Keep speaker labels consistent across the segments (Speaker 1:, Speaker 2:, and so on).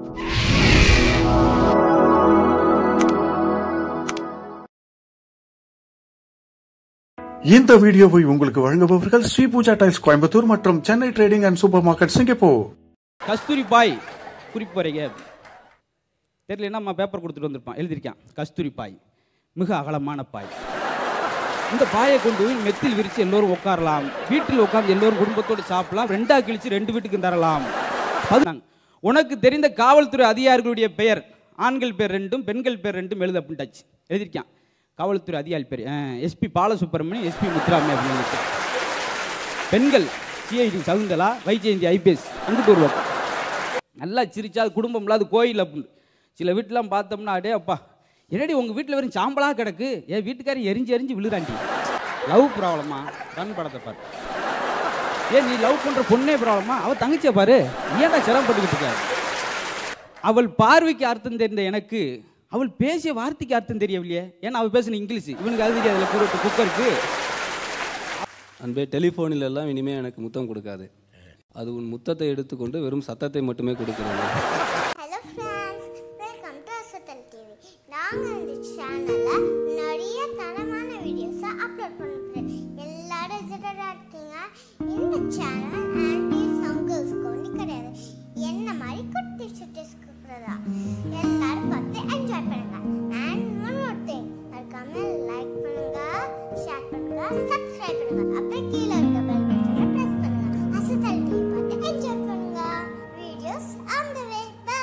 Speaker 1: இந்த வீடியோவை உங்களுக்கு வழங்குபவர்கள் ஸ்ரீ பூஜா டைல்ஸ் கோயம்புத்தூர் மற்றும் Chennai trading and supermarket Singapore
Speaker 2: Kasturi Bai குறிப்பு வரைக தெரியல நம்ம பேப்பர் கொடுத்துட்டு வந்திருப்பான் எழுதியிருக்கான் கஸ்தூரி பாய் மிக அகலமான பாய் இந்த பாயை கொண்டு போய் மெத்தில் விரித்து எல்லோரும் உட்காரலாம் வீட்டில் உட்கார்ந்து எல்லோரும் குடும்பத்தோடு சாப்பிடலாம் ரெண்டா கிழிச்சு ரெண்டு வீட்டுக்கு தரலாம் பதினாங்க. உனக்கு தெரிந்த காவல்துறை அதிகாரிகளுடைய பெயர் ஆண்கள் பேர் ரெண்டும் பெண்கள் பேர் ரெண்டும் எழுது அப்படின்ட்டாச்சு எழுதியிருக்கான் காவல்துறை அதிகாரி பேர் எஸ்பி பாலசுப்ரமணியம் எஸ்பி முத்துராமன் அப்படின்னு எழுதியிருக்கான் பெண்கள் சிஐடி சகுந்தலா வைஜெயந்தி ஐபிஎஸ் அங்கிட்டு ஒரு பக்கம் நல்லா சிரிச்சா அது குடும்பம் இல்லாத கோயில் அப்படின்னு சில வீட்டிலாம் பார்த்தோம்னா அடே அப்பா என்னடி உங்கள் வீட்டில் வெறும் சாம்பலாக கிடக்கு என் வீட்டுக்காரர் எரிஞ்சு எரிஞ்சு விழுறாண்டி லவ் ப்ராப்ளமா ரன் படத்தை பாரு ஏன் நீ லவ் பண்ணுற பொண்ணே ப்ராப்ளமா அவள் தங்கச்சியை பாரு நீ ஏன்டா சிரமப்பட்டுக்கிட்டு இருக்க அவள் பார்வைக்கு அர்த்தம் தெரிந்த எனக்கு அவள் பேசிய வார்த்தைக்கு அர்த்தம் தெரியவில்லையே ஏன்னா அவள் பேசுன இங்கிலீஷ் இவனுக்கு அது தெரியாதுல கூறட்டு குக்கருக்கு
Speaker 3: அன்பே டெலிஃபோனில் எல்லாம் இனிமே எனக்கு முத்தம் கொடுக்காது அது உன் முத்தத்தை எடுத்துக்கொண்டு வெறும் சத்தத்தை மட்டுமே கொடுக்கிறது
Speaker 4: hello friends welcome to Asathal TV நாங்கள் இந்த சேனலில் நிறைய தரமான வீடியோஸை அப்லோட் பண்ணுறோம் எல்லாரும் எக்ஸைட்டடாக இருக்கீங்க இந்த சேனல் ஆன்டிஸ் அங்கிள்ஸ்க்கு ஒன்று கிடையாது என்ன மாதிரி குட்டி சுட்டிஸ்க்கு இருக்கிறதா எல்லாரும் பார்த்து என்ஜாய் பண்ணுங்க அண்ட் ஒன் மோர் திங் மறக்காம லைக் பண்ணுங்க ஷேர் பண்ணுங்க சப்ஸ்கிரைப் பண்ணுங்க அப்புறம் கீழே இருக்க பெல் பட்டனை ப்ரெஸ் பண்ணுங்க அசத்தல் டிவி பார்த்து என்ஜாய் பண்ணுங்க videos on the way bye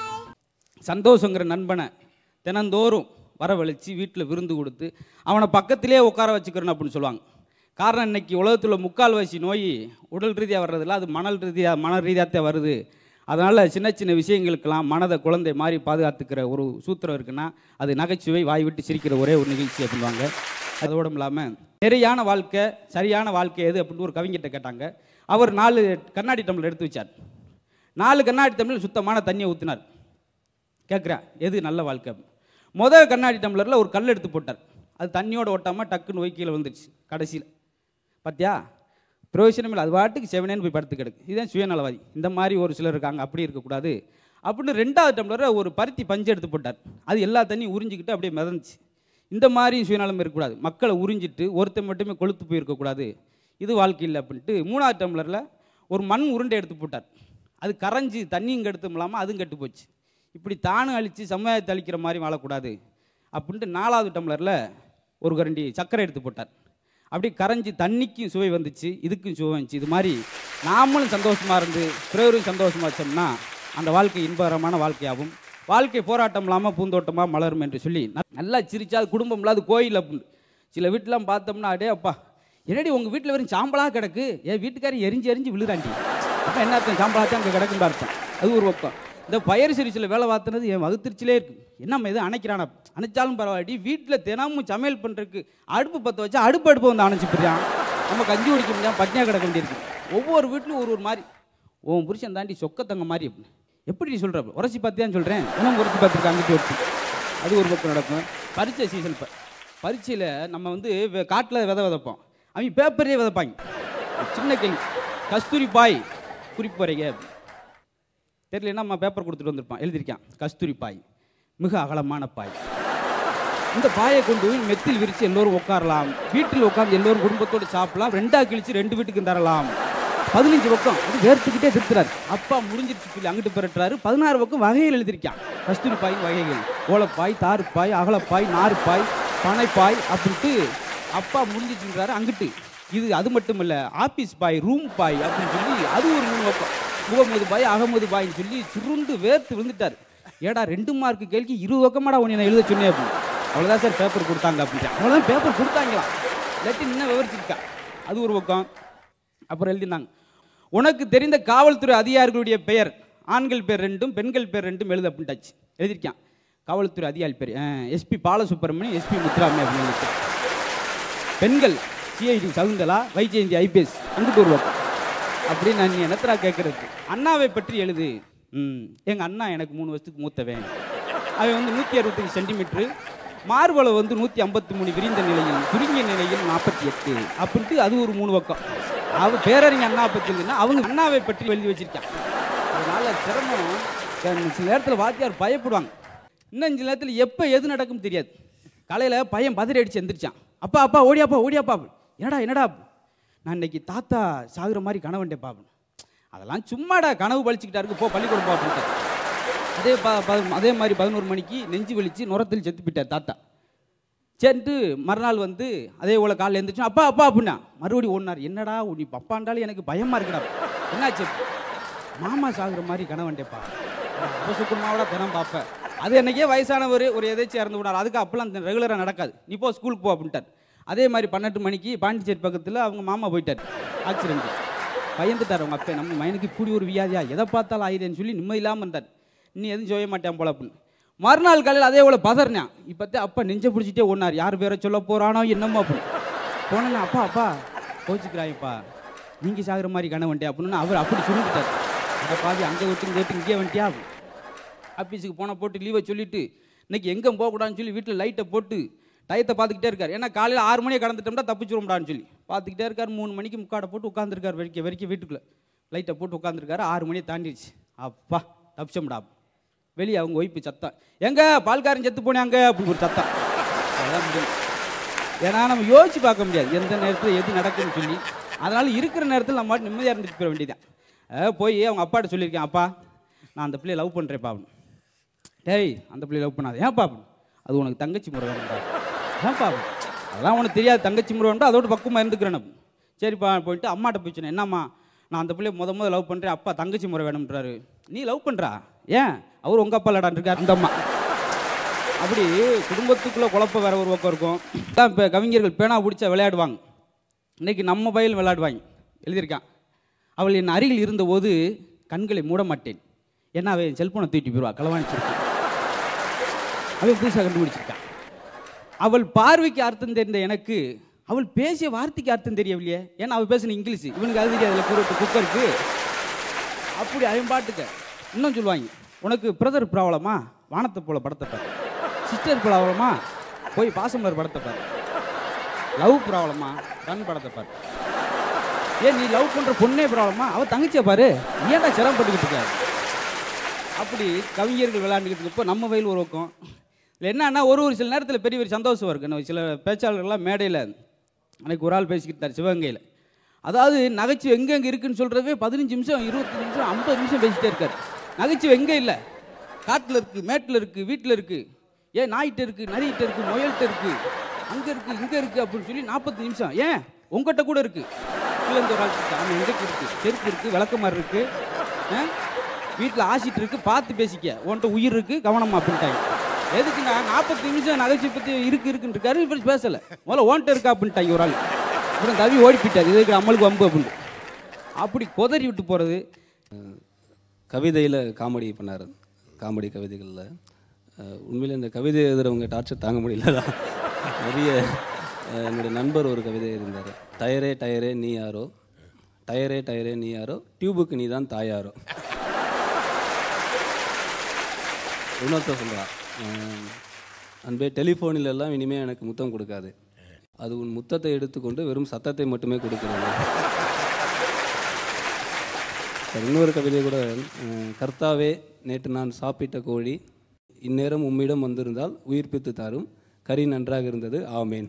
Speaker 2: சந்தோஷங்கிற நண்பனை தினந்தோறும் வரவழைச்சு வீட்டில் விருந்து கொடுத்து அவனை பக்கத்திலே உட்கார வச்சுக்கிறேன் அப்படின்னு சொல்லுவாங்க காரணம் இன்னைக்கு உலகத்தில் உள்ள முக்கால்வாசி நோய் உடல் ரீதியாக வர்றதில்ல அது மணல் ரீதியாக மன ரீதியாகத்தான் வருது அதனால் சின்ன சின்ன விஷயங்களுக்கெல்லாம் மனதை குழந்தை மாதிரி பாதுகாத்துக்கிற ஒரு சூத்திரம் இருக்குன்னா அது நகைச்சுவை வாய் விட்டு சிரிக்கிற ஒரே ஒரு நிகழ்ச்சி அப்படின்வாங்க அதோட இல்லாமல் நிறையான வாழ்க்கை சரியான வாழ்க்கை எது அப்படின்னு ஒரு கவிஞர்கிட்ட கேட்டாங்க அவர் நாலு கண்ணாடி டம்ளர் எடுத்து வச்சார் நாலு கண்ணாடி டம்ளர் சுத்தமான தண்ணியை ஊற்றினார் கேட்குறேன் எது நல்ல வாழ்க்கை முதல் கண்ணாடி டம்ளரில் ஒரு கல் எடுத்து போட்டார் அது தண்ணியோட ஒட்டாமல் டக்குன்னு போய் கீழே வந்துடுச்சு கடைசியில் பார்த்தியா பிரயோஜனம் இல்லை அது பாட்டுக்கு செவனேன்னு போய் படுத்து கிடக்கு இதுதான் சுயநலவாதி இந்த மாதிரி ஒரு சிலர் இருக்காங்க அப்படி இருக்கக்கூடாது அப்படின்னு ரெண்டாவது டம்ளரில் ஒரு பருத்தி பஞ்சு எடுத்து போட்டார் அது எல்லா தண்ணியும் உறிஞ்சிக்கிட்டு அப்படியே மிதந்துச்சு இந்த மாதிரி சுயநலம் இருக்கக்கூடாது மக்களை உறிஞ்சிட்டு ஒருத்தன் மட்டுமே கொளுத்து போயிருக்கக்கூடாது இது வாழ்க்கை இல்லை அப்படின்ட்டு மூணாவது டம்ளரில் ஒரு மண் உருண்டை எடுத்து போட்டார் அது கரைஞ்சி தண்ணியும் கெடுத்தும் இல்லாமல் அதுவும் கெட்டு போச்சு இப்படி தானும் அழித்து சமுதாயத்தை அழிக்கிற மாதிரி வாழக்கூடாது அப்படின்ட்டு நாலாவது டம்ளரில் ஒரு கரண்டி சர்க்கரை எடுத்து போட்டார் அப்படியே கரைஞ்சி தண்ணிக்கும் சுவை வந்துச்சு இதுக்கும் சுவை வந்துச்சு இது மாதிரி நாமளும் சந்தோஷமாக இருந்து பிறரும் சந்தோஷமாக வச்சோம்னா அந்த வாழ்க்கை இன்பகரமான வாழ்க்கையாகும் வாழ்க்கை போராட்டம் இல்லாமல் பூந்தோட்டமாக மலரும் என்று சொல்லி ந- நல்லா சிரிச்சா அது குடும்பம் இல்லாத கோயில் அப்படின்னு சில வீட்டிலாம் பார்த்தோம்னா அடே அப்பா என்னடி உங்கள் வீட்டில் வெறும் சாம்பலாக கிடக்கு என் வீட்டுக்காரர் எரிஞ்சு எரிஞ்சு விழுறாண்டி அப்போ என்ன அர்த்தம் சாம்பலாக அங்கே கிடக்குன்னு அர்த்தம் அது ஒரு பக்கம் இந்த பயறு சிரிச்சில் வேலை பார்த்தனது என் வகுத்திருச்சிலே இருக்கு என்னம்மா இது அணைக்கிறானா அணைச்சாலும் பரவாயில்ல வீட்டில் தினமும் சமையல் பண்ணுறதுக்கு அடுப்பு பற்ற வச்சா அடுப்பு அடுப்பு வந்து அணைச்சி போயிடான் நம்ம கஞ்சி குடிக்க முடியாது பட்னியாக கிடக்க வேண்டியிருக்கு ஒவ்வொரு வீட்லையும் ஒரு ஒரு மாதிரி உன் புருஷன் தாண்டி சொக்கத்தங்க மாதிரி அப்படின்னு எப்படி நீ சொல்கிற உரசி பார்த்தியான்னு சொல்கிறேன் இன்னும் உரசி பார்த்துருக்க அங்கிட்டு ஒருத்தி அது ஒரு பக்கம் நடக்கும் பரீட்சை சீசன் இப்போ பரீட்சையில் நம்ம வந்து காட்டில் விதை விதைப்போம் அவங்க பேப்பரே விதைப்பாங்க சின்ன கேள்வி கஸ்தூரி பாய் குறிப்பு வரைக தெரியல நம்ம பேப்பர் கொடுத்துட்டு வந்திருப்பான் எழுதியிருக்கான் கஸ்தூரி பாய் மிக அகலமான பாய் இந்த பாயை கொண்டு போய் மெத்தில் விரித்து எல்லோரும் உட்காரலாம் வீட்டில் உட்கார்ந்து எல்லோரும் குடும்பத்தோடு சாப்பிடலாம் ரெண்டா கிழிச்சு ரெண்டு வீட்டுக்கு தரலாம் பதினஞ்சு பக்கம் அது வேர்த்துக்கிட்டே திருத்துறாரு அப்பா முடிஞ்சிருச்சு சொல்லி அங்கிட்டு பெறட்டுறாரு பதினாறு பக்கம் வகைகள் எழுதியிருக்கான் கஸ்தூரி பாய் வகைகள் ஓலப்பாய் தாருப்பாய் அகலப்பாய் நாருப்பாய் பனைப்பாய் அப்படின்ட்டு அப்பா முடிஞ்சிச்சுன்றாரு அங்கிட்டு இது அது மட்டும் இல்லை ஆபீஸ் பாய் ரூம் பாய் அப்படின்னு சொல்லி அது ஒரு மூணு பக்கம் முகமது பாய் அகமது பாய்ன்னு சொல்லி சுருண்டு வேர்த்து விழுந்துட்டார் ஏடா ரெண்டு மார்க்கு கேள்வி இருபது பக்கமாடா உன்னை நான் எழுத சொன்னேன் அப்படின்னு அவ்வளோதான் சார் பேப்பர் கொடுத்தாங்க அப்படின்ட்டு அவ்வளோதான் பேப்பர் கொடுத்தாங்களாம் இல்லாட்டி இன்னும் விவரிச்சிருக்கா அது ஒரு பக்கம் அப்புறம் எழுதினாங்க உனக்கு தெரிந்த காவல்துறை அதிகாரிகளுடைய பெயர் ஆண்கள் பேர் ரெண்டும் பெண்கள் பேர் ரெண்டும் எழுது அப்படின்ட்டாச்சு எழுதியிருக்கான் காவல்துறை அதிகாரி பேர் எஸ்பி பாலசுப்ரமணியம் எஸ்பி முத்துராமன் அப்படின்னு எழுதியிருக்கான் பெண்கள் சிஐடி சகுந்தலா வைஜெயந்தி ஐபிஎஸ் அங்கிட்டு ஒரு பக்கம் அப்படின்னு நான் நீ என்னத்தரா கேட்கறது அண்ணாவை பற்றி எழுது ம் எங்கள் அண்ணா எனக்கு மூணு வருஷத்துக்கு மூத்தவன் அவன் வந்து நூற்றி அறுபத்தஞ்சு சென்டிமீட்ரு மார்பளவு வந்து நூற்றி ஐம்பத்தி மூணு விரிந்த நிலையில் சுருங்கிய நிலையில் நாற்பத்தி எட்டு அப்படின்ட்டு அது ஒரு மூணு பக்கம் அவ பேரறிஞர் அண்ணா பற்றி எழுதுனா அவங்க அண்ணாவை பற்றி எழுதி வச்சிருக்கான் அதனால சிரமம் சில நேரத்தில் வாத்தியார் பயப்படுவாங்க இன்னும் சில நேரத்தில் எப்போ எது நடக்கும் தெரியாது காலையில் பையன் பதறி அடிச்சு எந்திரிச்சான் அப்பா அப்பா ஓடியாப்பா ஓடியாப்பா என்னடா என்னடா நான் இன்னைக்கு தாத்தா சாகுற மாதிரி கனவுண்டேப்பா அப்படின்னு. அதெல்லாம் சும்மாடா கனவு பழிச்சுக்கிட்டாருக்கு போ பள்ளிக்கூடம் போ அப்படின்ட்டார் அதே ப ப- அதே மாதிரி பதினோரு மணிக்கு நெஞ்சு வலிச்சு நுரத்தில் செத்து போயிட்டார் தாத்தா சரின்ட்டு மறுநாள் வந்து அதே போல் காலையில் எழுந்திரிச்சு அப்பா அப்பா அப்படின்னா மறுபடியும் ஓடினார் என்னடா நீ பப்பாண்டாலும் எனக்கு பயமா இருக்குடா என்னாச்சு மாமா சாகுற மாதிரி கனவண்டேப்பா அவசுக்குமாவோட தினம் பார்ப்பேன் அது என்னைக்கே வயசானவர் ஒரு எதாச்சும் இறந்து விடார் அதுக்கு அப்பெல்லாம் ரெகுலராக நடக்காது நீ போ ஸ்கூலுக்கு போ அப்படின்ட்டார் அதே மாதிரி பன்னெண்டு மணிக்கு பாண்டிச்சேரி பக்கத்தில் அவங்க மாமா போயிட்டார் ஆக்சிடென்ட் பயந்துட்டார் அவங்க அப்பா நம்ம மைனுக்கு இப்படி ஒரு வியாதியா எதை பார்த்தாலும் ஆயுதேன்னு சொல்லி நிம்மதி இல்லாமல் இருந்தார் நீ எதுவும் செய்ய மாட்டேன் போல அப்படின்னு மறுநாள் காலையில் அதே போல் பதறினான் இப்போத்தே அப்பா நெஞ்ச பிடிச்சிட்டே ஓடினார் யார் பேரை சொல்ல போகிறானோ என்னமோ அப்படின்னு போனேன்னா அப்பா அப்பா கோச்சிக்கிறாயப்பா நீங்கள் சாகுற மாதிரி கனவன்ட்டே அப்படின்னு அவர் அப்படி சொல்லிட்டார் அந்த பாதி அங்கே விட்டு கேட்டு இங்கே வந்துட்டியா ஆஃபீஸுக்கு போன போட்டு லீவை சொல்லிட்டு இன்னைக்கு எங்கே போகக்கூடாதுன்னு சொல்லி வீட்டில் லைட்டை போட்டு டயத்தை பார்த்துக்கிட்டே இருக்கார் ஏன்னா காலையில் ஆறு மணியை கடந்துட்டோம்னா தப்பிச்சுரும்டான்னு சொல்லி பார்த்துக்கிட்டே இருக்கார் மூணு மணிக்கு முக்காடை போட்டு உட்காந்துருக்கார் வரைக்கும் வரைக்கும் வீட்டுக்குள்ளே லைட்டை போட்டு உட்காந்துருக்காரு ஆறு மணியை தாண்டிடுச்சு அப்பா தப்பிச்சோம்டா வெளியே அவங்க ஒய்ப்பு சத்தம் எங்க பால்காரன் செத்து போனாங்க அப்படின்னு ஒரு சத்தம் அதான் முடியும் ஏன்னா நம்ம யோசிச்சு பார்க்க முடியாது எந்த நேரத்தில் எது நடக்குன்னு சொல்லி அதனால இருக்கிற நேரத்தில் நம்ம பாட்டு நிம்மதியாக இருந்துட்டு போயிட வேண்டியதான் அஹ் போய் அவங்க அப்பாட்ட சொல்லியிருக்கேன் அப்பா நான் அந்த பிள்ளையை லவ் பண்ணுறேன்ப்பா அப்படின்னு டேய் அந்த பிள்ளையை லவ் பண்ணாத ஏன்ப்பா அப்படின்னு அது உனக்கு தங்கச்சி முறை வேணும்டா ஏன்ப்பா அப்படின்னு அதெல்லாம் உனக்கு தெரியாது தங்கச்சி முறை வேண்டாம் அதோட பக்குவமாக இருந்துக்கிறேன் அப்படின்னு. சரிப்பா போயிட்டு அம்மாட்ட போய் சொன்னேன் என்னம்மா நான் அந்த பிள்ளைய முத முத லவ் பண்ணுறேன் அப்பா தங்கச்சி முறை வேணும்ன்றாரு நீ லவ் பண்ணுறா ஏன் அவர் உங்கள் அப்பா இல்லாடான் இருக்கார் அந்த அம்மா அப்படி குடும்பத்துக்குள்ள குழப்பம் வேற ஒரு பக்கம் இருக்கும் தான் இப்போ கவிஞர்கள் பேனா பிடிச்சா விளையாடுவாங்க இன்னைக்கு நம்ம பயில் விளையாடுவாங்க எழுதியிருக்கான் அவள் என் அருகில் இருந்தபோது கண்களை மூட மாட்டேன் ஏன்னா அவன் செல்போனை தூக்கிட்டு போயிடுவா களவாணிச்சிருக்கான் அவன் புதுசாக கண்டுபிடிச்சிருக்கான் அவள் பார்வைக்கு அர்த்தம் தெரிந்த எனக்கு அவள் பேசிய வார்த்தைக்கு அர்த்தம் தெரியவில்லையே ஏன்னா அவள் பேசின இங்கிலீஷ் இவனுக்கு அது தெரியாதுல குரட்டு குக்கருக்கு அப்படி அவன் பாட்டுக்க இன்னும் சொல்லுவாங்க உனக்கு பிரதர் ப்ராப்ளமா வானத்தை போல படத்தை பாரு சிஸ்டர் ப்ராப்ளமா போய் பாசமலர் படத்தை பாரு லவ் ப்ராப்ளமா கண் படத்தை பாரு ஏன் நீ லவ் பண்ற பொண்ணே ப்ராப்ளமா அவ தங்கச்சியை பாரு நீ ஏன்டா சிரமப்பட்டுக்கிட்டு இருக்க அப்படி கவிஞர்கள் விளையாண்டுக்கிட்டு இருக்கப்போ நம்ம வயல் ஒரு பக்கம் இதில் என்னன்னா ஒரு ஒரு சில நேரத்தில் பெரிய பெரிய சந்தோஷம் இருக்கு நம்ம சில பேச்சாளர்கள்லாம் மேடையில் அன்னைக்கு ஒரு ஆள் பேசிக்கிட்டு இருந்தார் சிவகங்கையில் அதாவது நகைச்சுவை எங்கெங்கே இருக்குன்னு சொல்கிறதே பதினஞ்சு நிமிஷம் இருபத்தி நிமிஷம் ஐம்பது நிமிஷம் பேசிட்டே இருக்காரு நகைச்சுவை எங்கே இல்லை காட்டில் இருக்குது மேட்டில் இருக்குது வீட்டில் இருக்குது ஏன் நாய்கிட்ட இருக்குது நரிகிட்ட இருக்குது முயல்கிட்ட இருக்குது அங்கே இருக்குது இங்கே இருக்குது அப்படின்னு சொல்லி நாற்பத்தி நிமிஷம் ஏன் உங்ககிட்ட கூட இருக்குது கீழே ஒரு ஆள் இருக்கு அவன் எங்கே இருக்குது செருப்பு இருக்குது விளக்கமாறு இருக்குது வீட்டில் ஆசிட்டு இருக்கு பார்த்து பேசிக்க உன்கிட்ட உயிர் இருக்கு கவனமா அப்படின்ட்டாங்க எதுக்குன்னா நாற்பத்தி நிமிஷம் நகைச்சுவை பற்றி இருக்கு இருக்குன்னு இருக்காரு இவர் பேசலை முதல்ல ஓன்ட்ட இருக்கா அப்படின்ட்டாங்க ஒரு ஆள் அப்புறம் தவி ஓடி போயிட்டார் இதுக்கு அம்மளுக்கு வம்பு அப்படின்னு அப்படி கொதறி விட்டு போகிறது
Speaker 3: கவிதையில் காமெடி பண்ணார் காமெடி கவிதைகளில் உண்மையிலே இந்த கவிதை எழுதுறவங்க டார்ச்சர் தாங்க முடியல நிறைய அஹ், என்னுடைய நண்பர் ஒரு கவிதை இருந்தார் டயரே டயரே நீ யாரோ டயரே டயரே நீ யாரோ டியூபுக்கு நீ தான் தாயாரோ இன்னொருத்தர் சொல்கிறான் அன்பே டெலிஃபோனில் எல்லாம் இனிமேல் எனக்கு முத்தம் கொடுக்காது அது உன் முத்தத்தை எடுத்துக்கொண்டு வெறும் சத்தத்தை மட்டுமே கொடுக்கிறது சரி, இன்னொரு கவிதை கூட அஹ், கர்த்தாவே நேற்று நான் சாப்பிட்ட கோழி இந்நேரம் உம்மிடம் வந்திருந்தால் உயிர்ப்பித்து தாரும் கறி நன்றாக இருந்தது ஆமேன்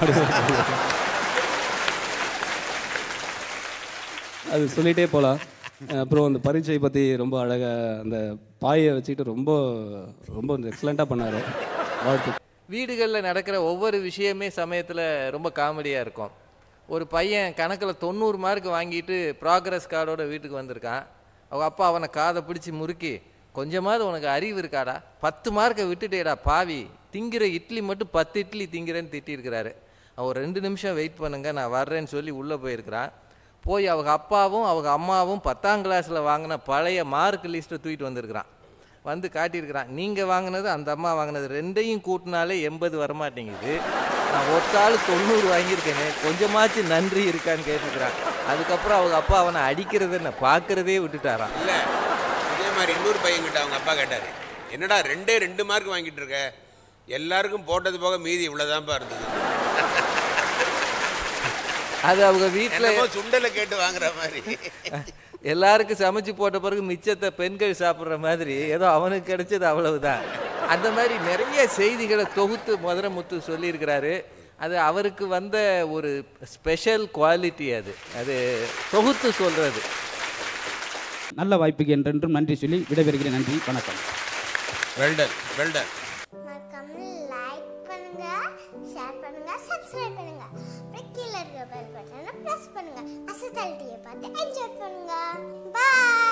Speaker 3: அது சொல்லிட்டே போகலாம் அப்புறம் அந்த பரீட்சை பற்றி ரொம்ப அழகாக அந்த பாயை வச்சுக்கிட்டு ரொம்ப ரொம்ப எக்ஸலண்ட்டாக பண்ணார் வாழ்த்து
Speaker 5: வீடுகளில் நடக்கிற ஒவ்வொரு விஷயமே சமயத்தில் ரொம்ப காமெடியாக இருக்கும் ஒரு பையன் கணக்கில் தொண்ணூறு மார்க் வாங்கிட்டு ப்ராக்ரஸ் கார்டோட வீட்டுக்கு வந்திருக்கான் அவங்க அப்பா அவனை காதை பிடிச்சி முறுக்கி கொஞ்சமாவது உனக்கு அறிவு இருக்காடா பத்து மார்க்கை விட்டுட்டேடா பாவி திங்கிற இட்லி மட்டும் பத்து இட்லி திங்கிறேன்னு திட்டியிருக்கிறாரு அவன் ஒரு ரெண்டு நிமிஷம் வெயிட் பண்ணுங்க நான் வர்றேன்னு சொல்லி உள்ளே போயிருக்கிறான் போய் அவங்க அப்பாவும் அவங்க அம்மாவும் பத்தாம் கிளாஸில் வாங்கின பழைய மார்க் லிஸ்ட்டை தூக்கிட்டு வந்திருக்கிறான் வந்து காட்டியிருக்கிறான் நீங்கள் வாங்கினது அந்த அம்மா வாங்கினது ரெண்டையும் கூட்டினாலே எண்பது வரமாட்டேங்குது நான் ஒத்தாள் தொண்ணூறு வாங்கியிருக்கேனே கொஞ்சமாச்சும் நன்றி இருக்கான்னு கேட்டுக்கிறான் அதுக்கப்புறம் அவங்க அப்பா அவனை அடிக்கிறத என்ன பார்க்கறதே விட்டுட்டாராம்
Speaker 6: இல்லை இதே மாதிரி இன்னொரு பையன்கிட்ட அவங்க அப்பா கேட்டார் என்னடா ரெண்டே ரெண்டு மார்க் வாங்கிட்டு இருக்க எல்லாருக்கும் போட்டது போக மீதி இவ்வளோதான்ப்பா இருந்தது
Speaker 5: அது அவங்க வீட்டில்
Speaker 6: என்னமோ சுண்டலை கேட்டு வாங்குற மாதிரி
Speaker 5: எல்லாருக்கும் சமைச்சு போட்ட பிறகு மிச்சத்தை பெண்கள் சாப்பிட்ற மாதிரி ஏதோ அவனுக்கு கிடைச்சது அவ்வளவுதான் அந்த மாதிரி நிறைய செய்திகளை தொகுத்து முதரமுத்து சொல்லியிருக்கிறாரு அது அவருக்கு வந்த ஒரு ஸ்பெஷல் குவாலிட்டி அது அது தொகுத்து சொல்கிறது
Speaker 2: நல்ல வாய்ப்புக்கு என்றென்றும் நன்றி சொல்லி விடைபெறுகிறேன் நன்றி வணக்கம்
Speaker 6: வெல்டன் வெல்டன்
Speaker 4: மறக்காம லைக் பண்ணுங்க ஷேர் பண்ணுங்க சப்ஸ்கிரைப் பண்ணுங்க அப்புறம் கீழே இருக்க பெல் பட்டனை ப்ரெஸ் பண்ணுங்க அசத்தல் டிவியை பார்த்து என்ஜாய் பண்ணுங்க பாய்